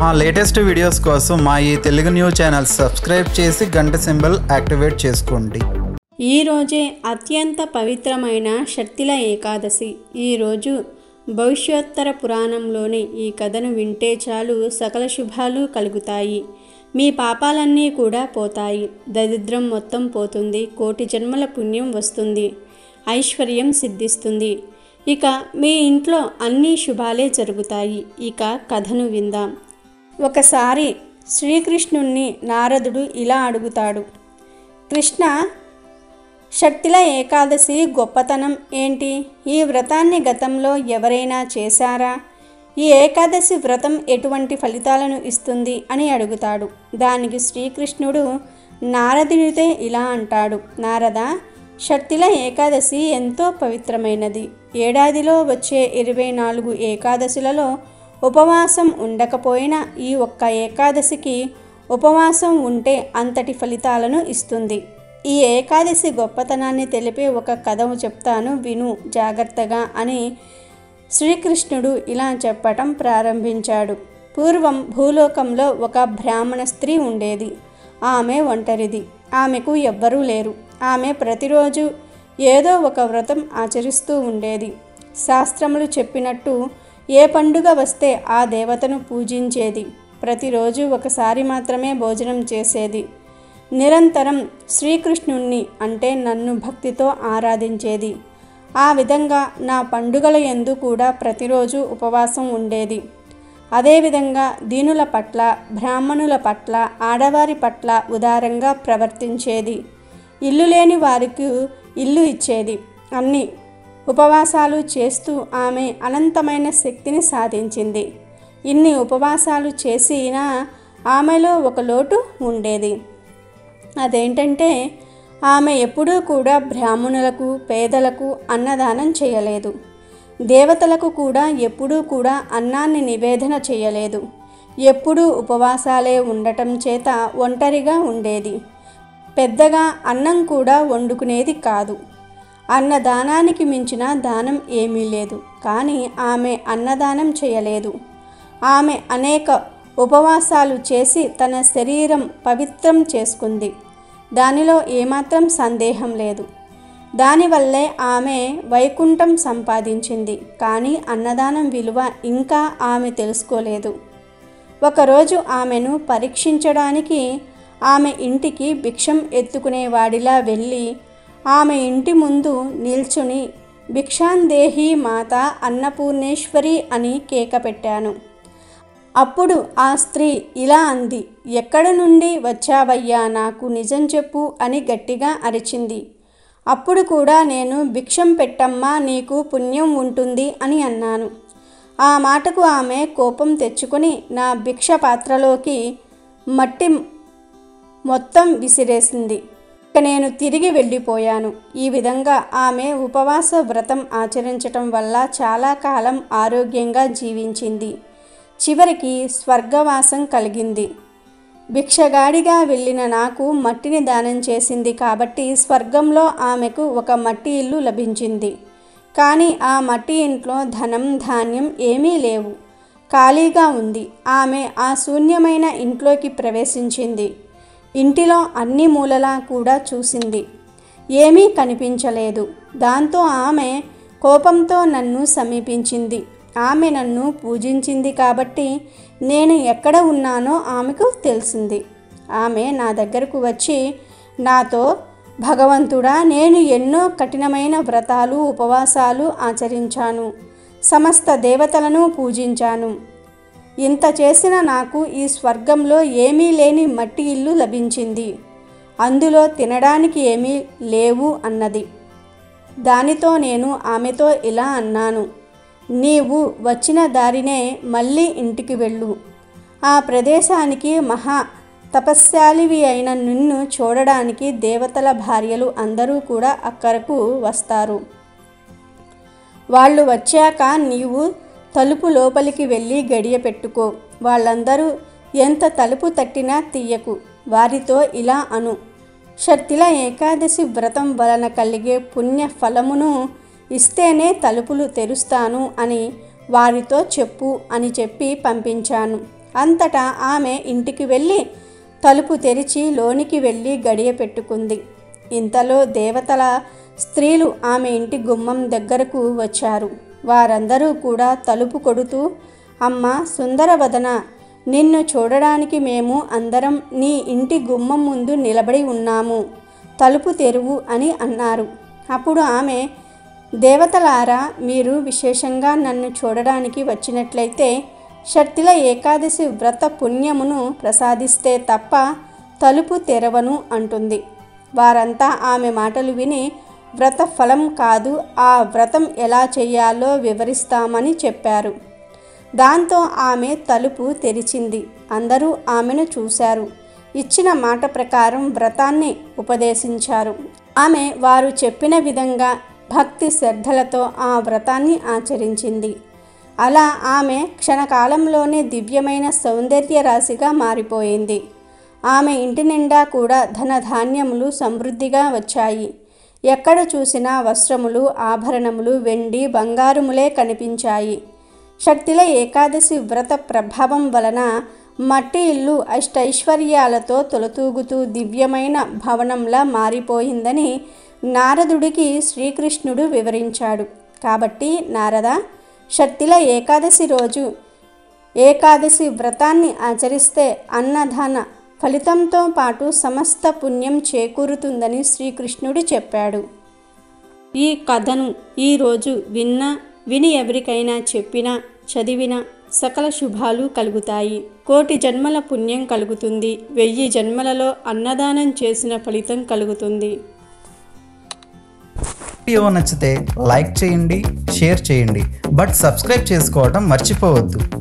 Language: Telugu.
మా లేటెస్ట్ వీడియోస్ కోసం మా ఈ తెలుగు న్యూస్ ఛానల్ సబ్స్క్రైబ్ చేసి గంట సింబల్ యాక్టివేట్ చేసుకోండి ఈ రోజే అత్యంత పవిత్రమైన షట్తిల ఏకాదశి ఈరోజు భవిష్యోత్తర పురాణంలోని ఈ కథను వింటే చాలు సకల శుభాలు కలుగుతాయి మీ పాపాలన్నీ కూడా పోతాయి దరిద్రం మొత్తం పోతుంది కోటి జన్మల పుణ్యం వస్తుంది ఐశ్వర్యం సిద్ధిస్తుంది ఇక మీ ఇంట్లో అన్ని శుభాలే జరుగుతాయి ఇక కథను విందాం ఒకసారి శ్రీకృష్ణుణ్ణి నారదుడు ఇలా అడుగుతాడు కృష్ణ షట్టిల ఏకాదశి గొప్పతనం ఏంటి ఈ వ్రతాన్ని గతంలో ఎవరైనా చేశారా ఈ ఏకాదశి వ్రతం ఎటువంటి ఫలితాలను ఇస్తుంది అని అడుగుతాడు దానికి శ్రీకృష్ణుడు నారదునితో ఇలా అంటాడు నారద షట్టిల ఏకాదశి ఎంతో పవిత్రమైనది ఏడాదిలో వచ్చే ఇరవై నాలుగు ఏకాదశులలో ఉపవాసం ఉండకపోయినా ఈ ఒక్క ఏకాదశికి ఉపవాసం ఉంటే అంతటి ఫలితాలను ఇస్తుంది ఈ ఏకాదశి గొప్పతనాన్ని తెలిపే ఒక కథ చెప్తాను విను జాగ్రత్తగా అని శ్రీకృష్ణుడు ఇలా చెప్పటం ప్రారంభించాడు పూర్వం భూలోకంలో ఒక బ్రాహ్మణ స్త్రీ ఉండేది ఆమె ఒంటరిది ఆమెకు ఎవ్వరూ లేరు ఆమె ప్రతిరోజు ఏదో ఒక వ్రతం ఆచరిస్తూ ఉండేది శాస్త్రములు చెప్పినట్టు ఏ పండుగ వస్తే ఆ దేవతను పూజించేది ప్రతిరోజు ఒకసారి మాత్రమే భోజనం చేసేది నిరంతరం శ్రీకృష్ణుణ్ణి అంటే నన్ను భక్తితో ఆరాధించేది ఆ విధంగా నా పండుగల ఎందు కూడా ప్రతిరోజు ఉపవాసం ఉండేది అదేవిధంగా దీనుల పట్ల బ్రాహ్మణుల పట్ల ఆడవారి పట్ల ఉదారంగా ప్రవర్తించేది ఇల్లు లేని వారికి ఇల్లు ఇచ్చేది అన్ని ఉపవాసాలు చేస్తూ ఆమె అనంతమైన శక్తిని సాధించింది ఇన్ని ఉపవాసాలు చేసినా ఆమెలో ఒక లోటు ఉండేది అదేంటంటే ఆమె ఎప్పుడూ కూడా బ్రాహ్మణులకు పేదలకు అన్నదానం చేయలేదు దేవతలకు కూడా ఎప్పుడూ కూడా అన్నాన్ని నివేదన చేయలేదు ఎప్పుడూ ఉపవాసాలే ఉండటం చేత ఒంటరిగా ఉండేది పెద్దగా అన్నం కూడా వండుకునేది కాదు అన్నదానానికి మించిన దానం ఏమీ లేదు కానీ ఆమె అన్నదానం చేయలేదు ఆమె అనేక ఉపవాసాలు చేసి తన శరీరం పవిత్రం చేసుకుంది దానిలో ఏమాత్రం సందేహం లేదు దానివల్లే ఆమె వైకుంఠం సంపాదించింది కానీ అన్నదానం విలువ ఇంకా ఆమె తెలుసుకోలేదు ఒకరోజు ఆమెను పరీక్షించడానికి ఆమె ఇంటికి భిక్షం ఎత్తుకునేవాడిలా వెళ్ళి ఆమె ఇంటి ముందు నిల్చుని భిక్షాందేహి మాత అన్నపూర్ణేశ్వరి అని కేక పెట్టాను అప్పుడు ఆ స్త్రీ ఇలా అంది ఎక్కడ నుండి వచ్చావయ్యా నాకు నిజం చెప్పు అని గట్టిగా అరిచింది అప్పుడు కూడా నేను భిక్షం పెట్టమ్మా నీకు పుణ్యం ఉంటుంది అని అన్నాను ఆ మాటకు ఆమె కోపం తెచ్చుకొని నా భిక్ష పాత్రలోకి మట్టి మొత్తం విసిరేసింది ఇక నేను తిరిగి వెళ్ళిపోయాను ఈ విధంగా ఆమె ఉపవాస వ్రతం ఆచరించటం వల్ల చాలా కాలం ఆరోగ్యంగా జీవించింది చివరికి స్వర్గవాసం కలిగింది భిక్షగాడిగా వెళ్ళిన నాకు మట్టిని దానం చేసింది కాబట్టి స్వర్గంలో ఆమెకు ఒక మట్టి ఇల్లు లభించింది కానీ ఆ మట్టి ఇంట్లో ధనం ధాన్యం ఏమీ లేవు ఖాళీగా ఉంది ఆమె ఆ శూన్యమైన ఇంట్లోకి ప్రవేశించింది ఇంటిలో అన్ని మూలలా కూడా చూసింది ఏమీ కనిపించలేదు దాంతో ఆమె కోపంతో నన్ను సమీపించింది ఆమె నన్ను పూజించింది కాబట్టి నేను ఎక్కడ ఉన్నానో ఆమెకు తెలిసింది ఆమె నా దగ్గరకు వచ్చి నాతో భగవంతుడా నేను ఎన్నో కఠినమైన వ్రతాలు ఉపవాసాలు ఆచరించాను సమస్త దేవతలను పూజించాను ఇంత చేసిన నాకు ఈ స్వర్గంలో ఏమీ లేని మట్టి ఇల్లు లభించింది అందులో తినడానికి ఏమీ లేవు అన్నది దానితో నేను ఆమెతో ఇలా అన్నాను నీవు వచ్చిన దారినే మళ్ళీ ఇంటికి వెళ్ళు ఆ ప్రదేశానికి మహా తపస్యాలివి అయిన నిన్ను చూడడానికి దేవతల భార్యలు అందరూ కూడా అక్కడకు వస్తారు వాళ్ళు వచ్చాక నీవు తలుపు లోపలికి వెళ్ళి గడియ పెట్టుకో వాళ్ళందరూ ఎంత తలుపు తట్టినా తీయకు వారితో ఇలా అను షట్టిల ఏకాదశి వ్రతం వలన కలిగే పుణ్య ఫలమును ఇస్తేనే తలుపులు తెరుస్తాను అని వారితో చెప్పు అని చెప్పి పంపించాను అంతటా ఆమె ఇంటికి వెళ్ళి తలుపు తెరిచి లోనికి వెళ్ళి గడియ పెట్టుకుంది ఇంతలో దేవతల స్త్రీలు ఆమె ఇంటి గుమ్మం దగ్గరకు వచ్చారు వారందరూ కూడా తలుపు కొడుతూ అమ్మ సుందరవదన నిన్ను చూడడానికి మేము అందరం నీ ఇంటి గుమ్మం ముందు నిలబడి ఉన్నాము తలుపు తెరువు అని అన్నారు అప్పుడు ఆమె దేవతలారా మీరు విశేషంగా నన్ను చూడడానికి వచ్చినట్లయితే షట్టిల ఏకాదశి వ్రత పుణ్యమును ప్రసాదిస్తే తప్ప తలుపు తెరవను అంటుంది వారంతా ఆమె మాటలు విని వ్రత ఫలం కాదు ఆ వ్రతం ఎలా చేయాలో వివరిస్తామని చెప్పారు దాంతో ఆమె తలుపు తెరిచింది అందరూ ఆమెను చూశారు ఇచ్చిన మాట ప్రకారం వ్రతాన్ని ఉపదేశించారు ఆమె వారు చెప్పిన విధంగా భక్తి శ్రద్ధలతో ఆ వ్రతాన్ని ఆచరించింది అలా ఆమె క్షణకాలంలోనే దివ్యమైన సౌందర్య రాశిగా మారిపోయింది ఆమె ఇంటి నిండా కూడా ధనధాన్యములు సమృద్ధిగా వచ్చాయి ఎక్కడ చూసినా వస్త్రములు ఆభరణములు వెండి బంగారుములే కనిపించాయి షట్టిల ఏకాదశి వ్రత ప్రభావం వలన మట్టి ఇల్లు అష్టైశ్వర్యాలతో తొలతూగుతూ దివ్యమైన భవనంలా మారిపోయిందని నారదుడికి శ్రీకృష్ణుడు వివరించాడు కాబట్టి నారద షట్టిల ఏకాదశి రోజు ఏకాదశి వ్రతాన్ని ఆచరిస్తే అన్నదాన ఫలితంతో పాటు సమస్త పుణ్యం చేకూరుతుందని శ్రీకృష్ణుడు చెప్పాడు ఈ కథను ఈరోజు విన్నా విని ఎవరికైనా చెప్పినా చదివినా సకల శుభాలు కలుగుతాయి కోటి జన్మల పుణ్యం కలుగుతుంది వెయ్యి జన్మలలో అన్నదానం చేసిన ఫలితం కలుగుతుంది వీడియో నచ్చితే లైక్ చేయండి షేర్ చేయండి బట్ సబ్స్క్రైబ్ చేసుకోవడం మర్చిపోవద్దు